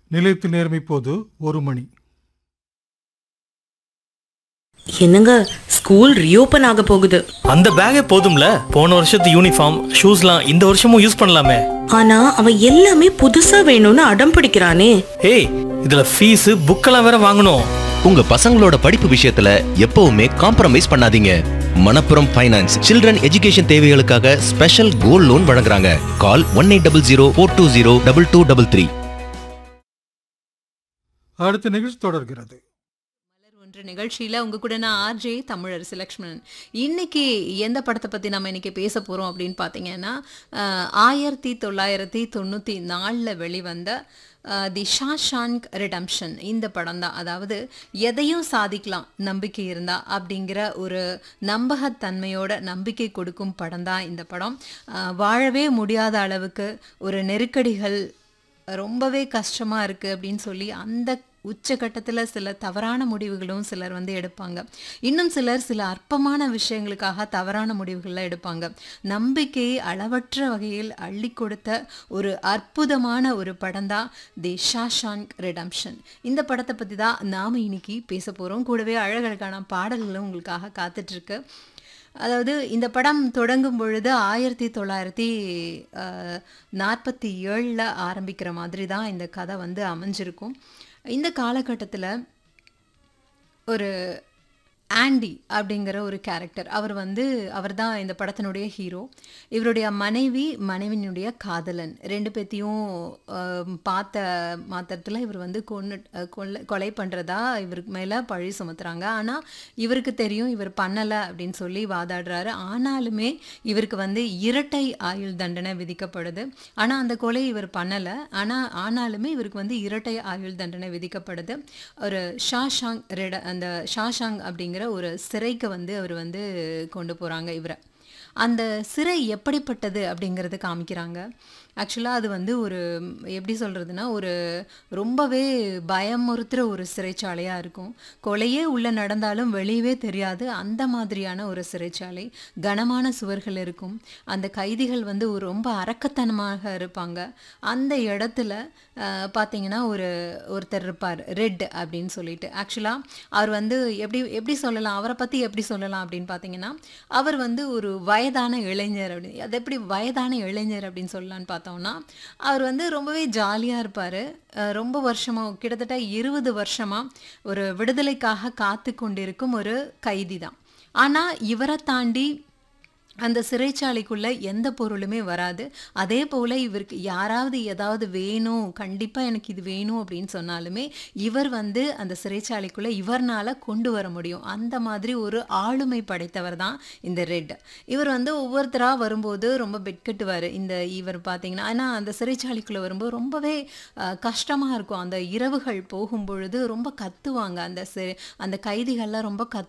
நிலையத்தில் நேரம் இப்போது ஒரு மணி என்னங்க ஸ்கூல் ரீஓபன் ஆக போகுது அந்த பேக்கே போதும்ல போன வருஷத்து யூனிஃபார்ம் ஷூஸ்லாம் இந்த வருஷமும் யூஸ் பண்ணலாமே ஆனா அவன் எல்லாமே புதுசா வேணும்னு அடம் பிடிக்கிறானே ஏய் இதுல ஃபீஸ் புக்கெல்லாம் வேற வாங்கணும் உங்க பசங்களோட படிப்பு விஷயத்துல எப்பவுமே காம்ப்ரமைஸ் பண்ணாதீங்க மணப்புரம் ஃபைனான்ஸ் சில்ட்ரன் எஜுகேஷன் தேவைகளுக்காக ஸ்பெஷல் கோல்ட் லோன் வழங்குறாங்க call one eight double zero four two zero double two double three அடுத்த நிகழ்ச்சி தொடர்கிறது மலர் ஒன்று நிகழ்ச்சியில் உங்க கூட நான் ஆர்ஜே தமிழரசு லக்ஷ்மணன் இன்னைக்கு எந்த படத்தை பற்றி நம்ம இன்னைக்கு பேச போகிறோம் அப்படின்னு பார்த்தீங்கன்னா அஹ், ஆயிரத்தி தொள்ளாயிரத்தி தொண்ணூற்றி நாலில் வெளிவந்த அஹ், தி ஷாஷாங்க் ரிடம்ஷன் இந்த படம் தான் அதாவது எதையும் சாதிக்கலாம் நம்பிக்கை இருந்தா அப்படிங்கிற ஒரு நம்பகத்தன்மையோட நம்பிக்கை கொடுக்கும் படம் தான் இந்த படம் அஹ், வாழவே முடியாத அளவுக்கு ஒரு நெருக்கடிகள் ரொம்பவே கஷ்டமா இருக்கு அப்படின்னு சொல்லி அந்த உச்சகட்டத்தில் சில தவறான முடிவுகளும் சிலர் வந்து எடுப்பாங்க இன்னும் சிலர் சில அற்பமான விஷயங்களுக்காக தவறான முடிவுகள்லாம் எடுப்பாங்க நம்பிக்கையை அளவற்ற வகையில் அள்ளி கொடுத்த ஒரு அற்புதமான ஒரு படம் தான் தி ஷாஷாங்க் ரிடம்ஷன் இந்த படத்தை பற்றி தான் நாம் இன்னைக்கு பேச போகிறோம் கூடவே அழகழகான பாடல்களும் உங்களுக்காக காத்துட்ருக்கு அதாவது இந்த படம் தொடங்கும் பொழுது ஆயிரத்தி தொள்ளாயிரத்தி நாற்பத்தி ஏழில் ஆரம்பிக்கிற மாதிரி தான் இந்த கதை வந்து அமைஞ்சிருக்கும் இந்த காலகட்டத்தில் ஒரு ஆண்டி அப்படிங்கிற ஒரு கேரக்டர் அவர் வந்து அவர் தான் இந்த படத்தினுடைய ஹீரோ இவருடைய மனைவி மனைவியினுடைய காதலன் ரெண்டு பேத்தையும் ஆம், பார்த்த மாத்திரத்தில் இவர் வந்து கொன்னு அஹ், கொல்ல கொலை பண்ணுறதா இவருக்கு மேலே பழி சுமத்துறாங்க ஆனால் இவருக்கு தெரியும் இவர் பண்ணலை அப்படின்னு சொல்லி வாதாடுறாரு ஆனாலுமே இவருக்கு வந்து இரட்டை ஆயுள் தண்டனை விதிக்கப்படுது ஆனால் அந்த கொலை இவர் பண்ணலை ஆனால் ஆனாலுமே இவருக்கு வந்து இரட்டை ஆயுள் தண்டனை விதிக்கப்படுது ஒரு ஷாஷாங் ரெட அந்த ஷாஷாங் அப்படிங்கிற ஒரு சிறைக்கு வந்து அவர் வந்து கொண்டு போகிறாங்க இவரை அந்த சிறை எப்படிப்பட்டது அப்படிங்கிறத காமிக்கிறாங்க ஆக்சுவலாக அது வந்து ஒரு ம், எப்படி சொல்கிறதுனா ஒரு ரொம்பவே பயமுறுத்துகிற ஒரு சிறைச்சாலையாக இருக்கும் கொலையே உள்ளே நடந்தாலும் வெளியவே தெரியாது அந்த மாதிரியான ஒரு சிறைச்சாலை கனமான சுவர்கள் இருக்கும் அந்த கைதிகள் வந்து ஒரு ரொம்ப அரக்கத்தனமாக இருப்பாங்க அந்த இடத்துல அஹ், பார்த்தீங்கன்னா ஒரு ஒருத்தர் இருப்பார் ரெட் அப்படின்னு சொல்லிட்டு ஆக்சுவலாக அவர் வந்து எப்படி எப்படி சொல்லலாம் அவரை பற்றி எப்படி சொல்லலாம் அப்படின்னு பார்த்தீங்கன்னா அவர் வந்து ஒரு வயதான இளைஞர் அப்படி அது எப்படி வயதான இளைஞர் அப்படின்னு சொல்லலான்னு பார்த்தோம்னா அவர் வந்து ரொம்பவே ஜாலியாக இருப்பார் ரொம்ப வருஷமாக கிட்டத்தட்ட இருபது வருஷமாக ஒரு விடுதலைக்காக காத்து கொண்டிருக்கும் ஒரு கைதி தான் ஆனால் இவரை தாண்டி அந்த சிறைச்சாலைக்குள்ள எந்த பொருளுமே வராது அதே போல் இவருக்கு யாராவது ஏதாவது வேணும் கண்டிப்பாக எனக்கு இது வேணும் அப்படின்னு சொன்னாலுமே இவர் வந்து அந்த சிறைச்சாலைக்குள்ள இவர்னால கொண்டு வர முடியும் அந்த மாதிரி ஒரு ஆளுமை படைத்தவர் தான் இந்த ரெட் இவர் வந்து ஒவ்வொருத்தராக வரும்போது ரொம்ப பெட்கட்டுவார் இந்த இவர் பார்த்தீங்கன்னா ஆனால் அந்த சிறைச்சாலைக்குள்ளே வரும்போது ரொம்பவே கஷ்டமாக இருக்கும் அந்த இரவுகள் போகும் பொழுது ரொம்ப கத்துவாங்க அந்த சி அந்த கைதிகள்லாம் ரொம்ப கத்து